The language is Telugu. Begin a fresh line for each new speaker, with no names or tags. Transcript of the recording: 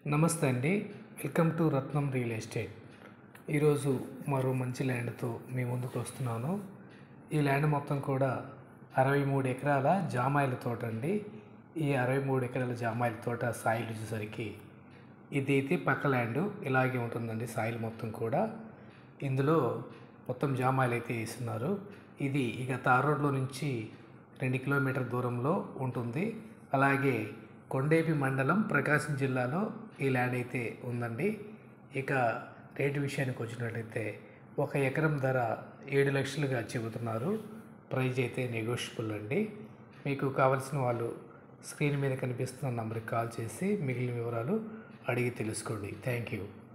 నమస్తే అండి welcome to Ratnam real estate ఈరోజు మరో మంచి ల్యాండ్తో మీ ముందుకు వస్తున్నాను ఈ ల్యాండ్ మొత్తం కూడా అరవై మూడు ఎకరాల జామాయిల తోట అండి ఈ అరవై మూడు ఎకరాల జామాయిల తోట సాయిల్ వచ్చేసరికి ఇది అయితే పక్క ల్యాండ్ ఇలాగే ఉంటుందండి సాయిల్ మొత్తం కూడా ఇందులో మొత్తం జామాయిలు అయితే వేస్తున్నారు ఇది ఇక తార్ రోడ్లో నుంచి రెండు కిలోమీటర్ దూరంలో ఉంటుంది అలాగే కొండేపి మండలం ప్రకాశం జిల్లాలో ఈ ల్యాండ్ అయితే ఉందండి ఇక రేటు విషయానికి వచ్చినట్లయితే ఒక ఎకరం ధర ఏడు లక్షలుగా చెబుతున్నారు ప్రైజ్ అయితే నెగోషియబుల్ అండి మీకు కావలసిన వాళ్ళు స్క్రీన్ మీద కనిపిస్తున్న నంబర్కి కాల్ చేసి మిగిలిన వివరాలు అడిగి తెలుసుకోండి థ్యాంక్ యూ